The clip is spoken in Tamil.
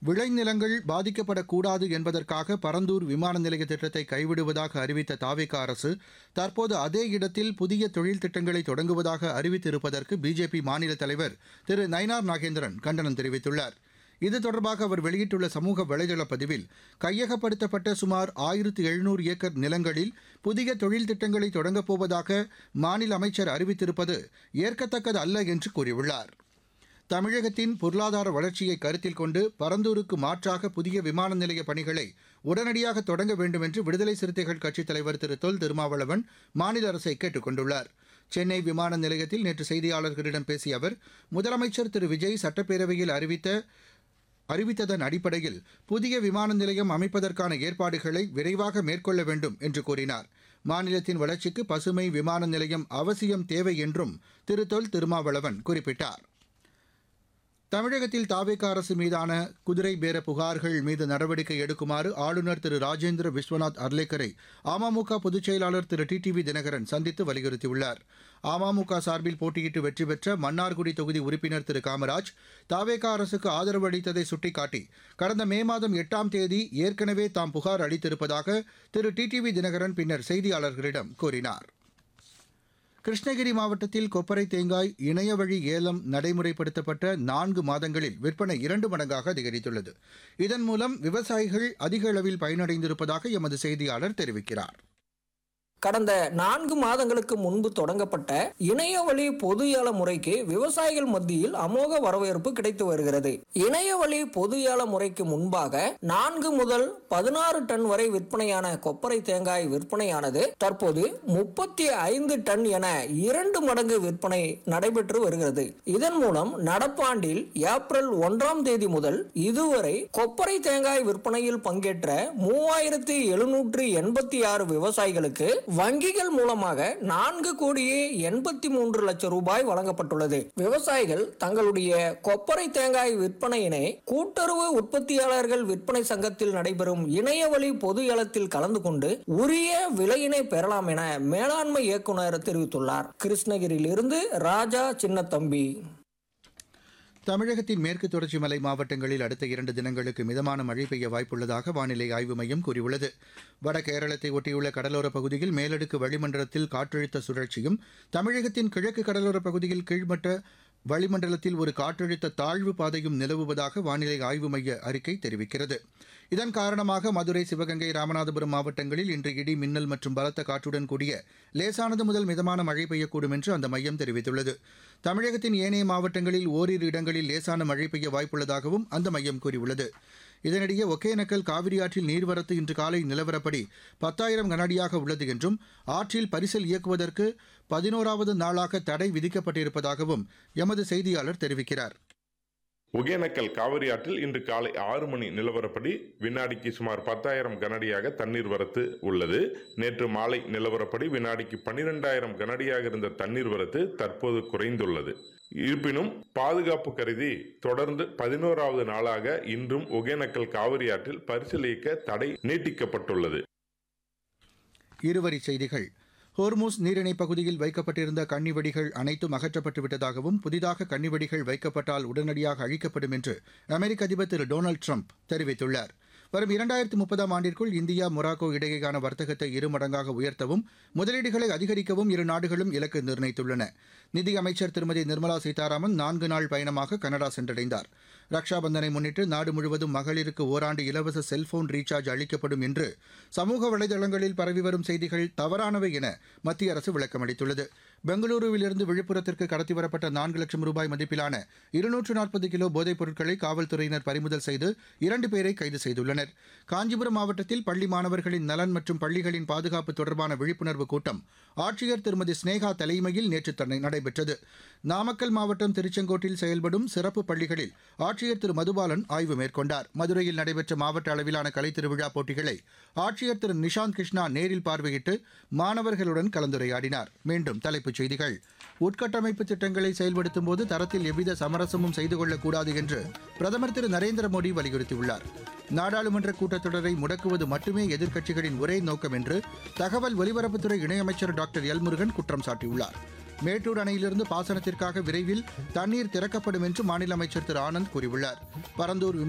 விளைநிலங்கள் பாதிக்கப்படக்கூடாது என்பதற்காக பரந்தூர் விமான நிலைய திட்டத்தை கைவிடுவதாக அறிவித்த தாவேக அரசு தற்போது அதே இடத்தில் புதிய தொழில் திட்டங்களை தொடங்குவதாக அறிவித்திருப்பதற்கு பிஜேபி மாநில தலைவர் திரு நயினார் நாகேந்திரன் கண்டனம் தெரிவித்துள்ளார் இது தொடர்பாக அவர் வெளியிட்டுள்ள சமூக வலைதள பதிவில் கையகப்படுத்தப்பட்ட சுமார் ஆயிரத்து எழுநூறு ஏக்கர் நிலங்களில் புதிய தொழில் திட்டங்களை தொடங்கப் போவதாக மாநில அமைச்சர் அறிவித்திருப்பது ஏற்கத்தக்கது அல்ல என்று கூறியுள்ளார் தமிழகத்தின் பொருளாதார வளர்ச்சியை கருத்தில் கொண்டு பரந்தூருக்கு மாற்றாக புதிய விமான நிலைய பணிகளை உடனடியாக தொடங்க வேண்டும் என்று விடுதலை சிறுத்தைகள் கட்சித் தலைவர் திரு தொல் திருமாவளவன் மாநில அரசை கேட்டுக் கொண்டுள்ளார் சென்னை விமான நிலையத்தில் நேற்று செய்தியாளர்களிடம் பேசிய அவர் முதலமைச்சர் திரு விஜய் சட்டப்பேரவையில் அறிவித்த அறிவித்ததன் அடிப்படையில் புதிய விமான நிலையம் அமைப்பதற்கான ஏற்பாடுகளை விரைவாக மேற்கொள்ள வேண்டும் என்று கூறினார் மாநிலத்தின் வளர்ச்சிக்கு பசுமை விமான நிலையம் அவசியம் தேவை என்றும் திரு தொல் திருமாவளவன் குறிப்பிட்டார் தமிழகத்தில் தாவேக அரசு மீதான குதிரை பேர புகார்கள் மீது நடவடிக்கை எடுக்குமாறு ஆளுநர் திரு ராஜேந்திர விஸ்வநாத் அர்லேக்கரை அமமுக பொதுச் செயலாளர் திரு டிடிவி தினகரன் சந்தித்து வலியுறுத்தியுள்ளார் அமமுக சார்பில் போட்டியிட்டு வெற்றி பெற்ற மன்னார்குடி தொகுதி உறுப்பினர் திரு காமராஜ் தாவேக அரசுக்கு ஆதரவு அளித்ததை சுட்டிக்காட்டி கடந்த மே மாதம் எட்டாம் தேதி ஏற்கனவே தாம் புகார் அளித்திருப்பதாக திரு டிடிவி தினகரன் பின்னர் செய்தியாளர்களிடம் கூறினார் கிருஷ்ணகிரி மாவட்டத்தில் கொப்பரை தேங்காய் இணையவழி ஏலம் நடைமுறைப்படுத்தப்பட்ட நான்கு மாதங்களில் விற்பனை இரண்டு மடங்காக அதிகரித்துள்ளது இதன் மூலம் விவசாயிகள் அதிக அளவில் பயனடைந்திருப்பதாக எமது செய்தியாளர் தெரிவிக்கிறார் கடந்த நான்கு மாதங்களுக்கு முன்பு தொடங்கப்பட்ட இணையவழி பொது ஏல முறைக்கு விவசாயிகள் மத்தியில் அமோக வரவேற்பு கிடைத்து வருகிறது இணையவழி பொது ஏல முறைக்கு முன்பாக நான்கு முதல் பதினாறு டன் வரை விற்பனையான கொப்பரை தேங்காய் விற்பனையானது தற்போது முப்பத்தி ஐந்து டன் என இரண்டு மடங்கு விற்பனை நடைபெற்று வருகிறது இதன் மூலம் நடப்பாண்டில் ஏப்ரல் ஒன்றாம் தேதி முதல் இதுவரை கொப்பரை தேங்காய் விற்பனையில் பங்கேற்ற மூவாயிரத்தி எழுநூற்று எண்பத்தி ஆறு விவசாயிகளுக்கு வங்கிகள் மூலமாக நான்கு கோடியே எண்பத்தி மூன்று லட்சம் ரூபாய் வழங்கப்பட்டுள்ளது விவசாயிகள் தங்களுடைய கொப்பரை தேங்காய் விற்பனையினை கூட்டுறவு உற்பத்தியாளர்கள் விற்பனை சங்கத்தில் நடைபெறும் இணையவழி பொது ஏலத்தில் கலந்து கொண்டு உரிய விலையினை பெறலாம் என மேலாண்மை இயக்குனர் தெரிவித்துள்ளார் கிருஷ்ணகிரியிலிருந்து ராஜா சின்னத்தம்பி தமிழகத்தின் மேற்கு தொடர்ச்சி மலை மாவட்டங்களில் அடுத்த இரண்டு தினங்களுக்கு மிதமான மழை பெய்ய வாய்ப்புள்ளதாக வானிலை ஆய்வு மையம் கூறியுள்ளது வட கேரளத்தை ஒட்டியுள்ள கடலோரப் பகுதியில் மேலடுக்கு வளிமண்டலத்தில் காற்றழுத்த சுழற்சியும் தமிழகத்தின் கிழக்கு கடலோரப் பகுதியில் கீழ்மட்ட வளிமண்டலத்தில் ஒரு காற்றழுத்த தாழ்வு பாதையும் நிலவுவதாக வானிலை ஆய்வு மைய அறிக்கை தெரிவிக்கிறது இதன் காரணமாக மதுரை சிவகங்கை ராமநாதபுரம் மாவட்டங்களில் இன்று இடி மின்னல் மற்றும் பலத்த காற்றுடன் கூடிய லேசானது முதல் மிதமான மழை பெய்யக்கூடும் என்று அந்த மையம் தெரிவித்துள்ளது தமிழகத்தின் ஏனைய மாவட்டங்களில் ஓரிரு இடங்களில் லேசான மழை பெய்ய வாய்ப்புள்ளதாகவும் அந்த மையம் கூறியுள்ளது இதனிடையே ஒகேனக்கல் காவிரி ஆற்றில் நீர்வரத்து இன்று காலை நிலவரப்படி பத்தாயிரம் கனஅடியாக உள்ளது என்றும் ஆற்றில் பரிசல் இயக்குவதற்கு பதினோராவது நாளாக தடை விதிக்கப்பட்டிருப்பதாகவும் எமது செய்தியாளர் தெரிவிக்கிறார் ஒகேனக்கல் காவிரி ஆற்றில் இன்று காலை ஆறு மணி நிலவரப்படி வினாடிக்கு சுமார் பத்தாயிரம் கனஅடியாக தண்ணீர் வரத்து உள்ளது நேற்று மாலை நிலவரப்படி வினாடிக்கு பன்னிரெண்டாயிரம் கனஅடியாக இருந்த தண்ணீர் வரத்து தற்போது குறைந்துள்ளது இருப்பினும் பாதுகாப்பு கருதி தொடர்ந்து பதினோராவது நாளாக இன்றும் ஒகேனக்கல் காவிரி ஆற்றில் பரிசல் இயக்க தடை நீட்டிக்கப்பட்டுள்ளது இருவரிச் செய்திகள் ஹோர்மூஸ் நீரிணைப் பகுதியில் வைக்கப்பட்டிருந்த கன்னிவெடிகள் அனைத்தும் அகற்றப்பட்டு விட்டதாகவும் புதிதாக கன்னிவெடிகள் வைக்கப்பட்டால் உடனடியாக அழிக்கப்படும் என்று அமெரிக்க அதிபர் திரு டொனால்டு ட்ரம்ப் தெரிவித்துள்ளார் வரும் இரண்டாயிரத்து முப்பதாம் ஆண்டிற்குள் இந்தியா மொராக்கோ இடையேயான வர்த்தகத்தை இருமடங்காக உயர்த்தவும் முதலீடுகளை அதிகரிக்கவும் இரு நாடுகளும் இலக்கு நிர்ணயித்துள்ளன நிதியமைச்சர் திருமதி நிர்மலா சீதாராமன் நான்கு நாள் பயணமாக கனடா சென்றடைந்தார் ரக்ஷாபந்தனை முன்னிட்டு நாடு முழுவதும் மகளிருக்கு ஓராண்டு இலவச செல்போன் ரீசார்ஜ் அளிக்கப்படும் என்று சமூக வலைதளங்களில் பரவி வரும் செய்திகள் தவறானவை என மத்திய அரசு விளக்கமளித்துள்ளது பெங்களூருவிலிருந்து விழுப்புரத்திற்கு கடத்தி வரப்பட்ட நான்கு லட்சம் ரூபாய் மதிப்பிலான இருநூற்று நாற்பது கிலோ போதைப் பொருட்களை காவல்துறையினர் பறிமுதல் செய்து இரண்டு பேரை கைது செய்துள்ளனர் காஞ்சிபுரம் மாவட்டத்தில் பள்ளி மாணவர்களின் நலன் மற்றும் பள்ளிகளின் பாதுகாப்பு தொடர்பான விழிப்புணர்வு கூட்டம் ஆட்சியர் திருமதி ஸ்னேகா தலைமையில் நேற்று தன்னை நடைபெற்றது நாமக்கல் மாவட்டம் திருச்செங்கோட்டில் செயல்படும் சிறப்பு பள்ளிகளில் ஆட்சியர் திரு மதுபாலன் ஆய்வு மேற்கொண்டார் மதுரையில் நடைபெற்ற மாவட்ட அளவிலான கலைத் திருவிழா போட்டிகளை ஆட்சியர் திரு நிஷாந்த் கிருஷ்ணா நேரில் பார்வையிட்டு மாணவர்களுடன் கலந்துரையாடினார் மீண்டும் தலைப்புச் செய்திகள் உட்கட்டமைப்பு திட்டங்களை செயல்படுத்தும் போது தரத்தில் எவ்வித சமரசமும் செய்து கொள்ளக்கூடாது என்று பிரதமர் திரு நரேந்திர மோடி வலியுறுத்தியுள்ளார் நாடாளுமன்ற கூட்டத்தொடரை முடக்குவது மட்டுமே எதிர்க்கட்சிகளின் ஒரே நோக்கம் என்று தகவல் ஒலிபரப்புத்துறை இணையமைச்சர் டாக்டர் எல் முருகன் குற்றம் சாட்டியுள்ளார் மேட்டூர் அணையிலிருந்து பாசனத்திற்காக விரைவில் தண்ணீர் திறக்கப்படும் என்று மாநில அமைச்சர் திரு ஆனந்த் கூறியுள்ளார் பரந்தூர்